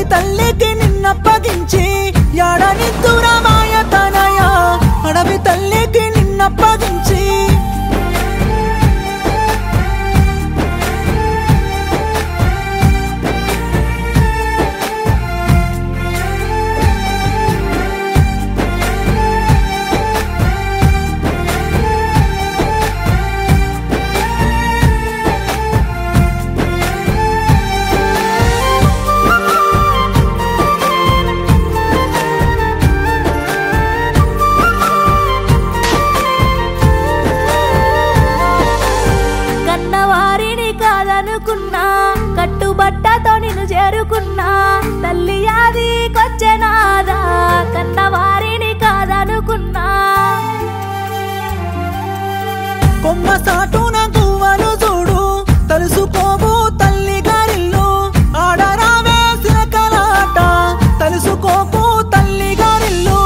తల్లికి నిన్నప్పగించి యాడని దూరమాయ తనయ అడవి తల్లికి నిన్నప్పగించి కన్నవారిని కాదనుకున్నా కట్టుబట్టతో నిన్ను చేరుకున్నా తల్లి యాది కొచ్చెనాదా కన్నవారిని కాదనుకున్నా కొమ్మ సాటున గువ్వలు చూడు తలుసుకోవు తల్లి గారిల్లు ఆడరావే సిరకలాట తలుసుకోకు తల్లి గారిల్లు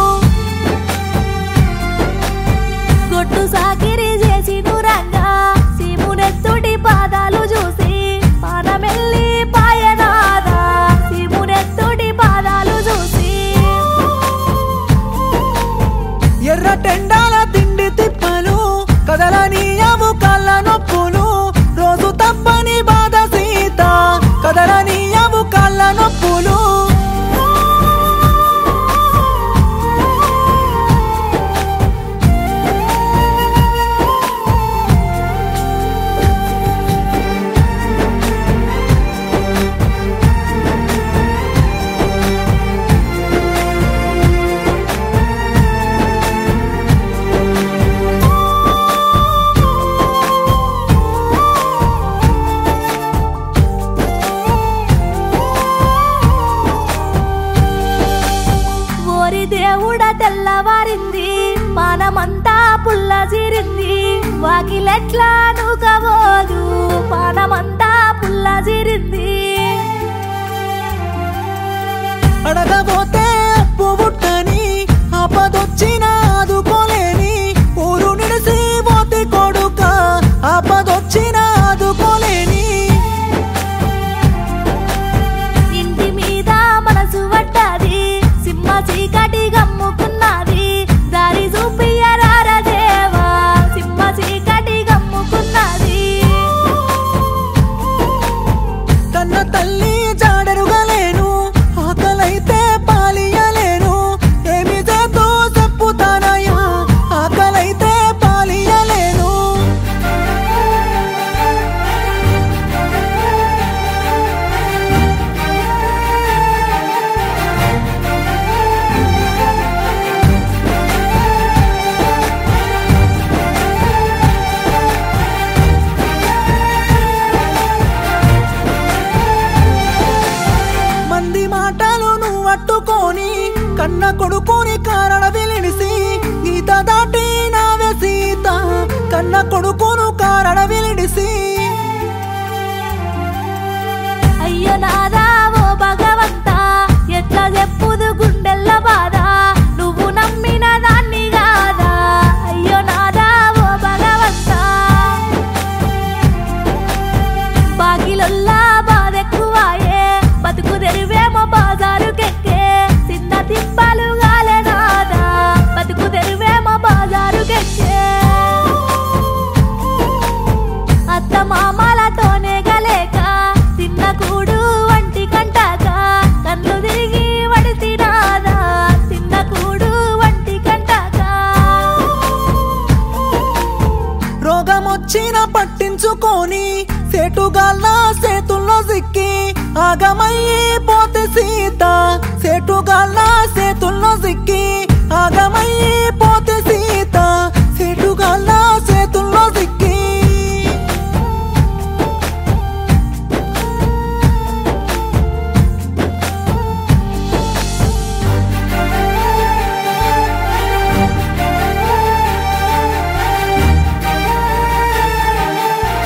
గొడ్డు సాకిరి చేసి నురంగా సీమునెత్తుడి పాదాలు చూసి పానమెల్లి పాయనాదా సీమునెత్తుడి పాదాలు చూసి ఎర్ర టెండాల తిండి తిప్పలు కదలనీయవు కళ్ళ నొప్పులు రోజు తప్పని బాధ సీత కదలనీయవు కళ్ళ నొప్పులు ఓరి దేవుడ తెల్లవారింది పానమంతా పుల్ల జీరింది వాకిలెట్లా నూకబోదు పానమంతా పుల్ల జీరింది అడగబోతే అప్పు బుట్టని ఆపదొచ్చిన ఆదుకోలేని ఊరు నిడిసి పోతి కొడుక ఆపదొచ్చిన ఆదుకోలేని ఇంటి మీద మనసు పడ్డది సింహ చీకటి గమ్ముకున్నది దారి చూపియరార దేవా సింహ చీకటి గమ్ముకున్నది కన్న తల్లి జాడరుగలేను ఆకలైతే పాలియలేను ఏమి చేతో చెప్పుతానయ్యా ఆకలైతే పాలియలేను మంది మాటలు నువ్వు అట్టుకొని కన్న కొడుకుని కారణ విలిడిసి గీత దాటి నావే సీత కన్న కొడుకును కారణ విలిడిసి అయ్యో నాదా ఓ భగవంతా ఎట్లా చెప్పుదు గుండెల్ల బాధ నువ్వు నమ్మిన దాన్ని కాదా అయ్యో నాదా ఓ భగవంతా బాగిలొల్లా బాధెక్కువాయే బతుకు తెరివేమో బాజారుకెక్కే చిన్న తిప్పలు గాలే నాదా బతుకు తెరివేమో బాజారుకెక్కే అత్త మామలతోనే గలేక తిన్న కూడు వంటి కంటాక కళ్ళు తిరిగి వడిసినాదా తిన్న కూడు వంటి కంటాక రోగమొచ్చిన పట్టించుకొని సేటుగాళ్ళ సేతుల్లో సిక్కి ఆగమయ్యి పోతే సీత సేటుగాళ్ళ సేతుల్లో సిక్కి ఆగమయ్యి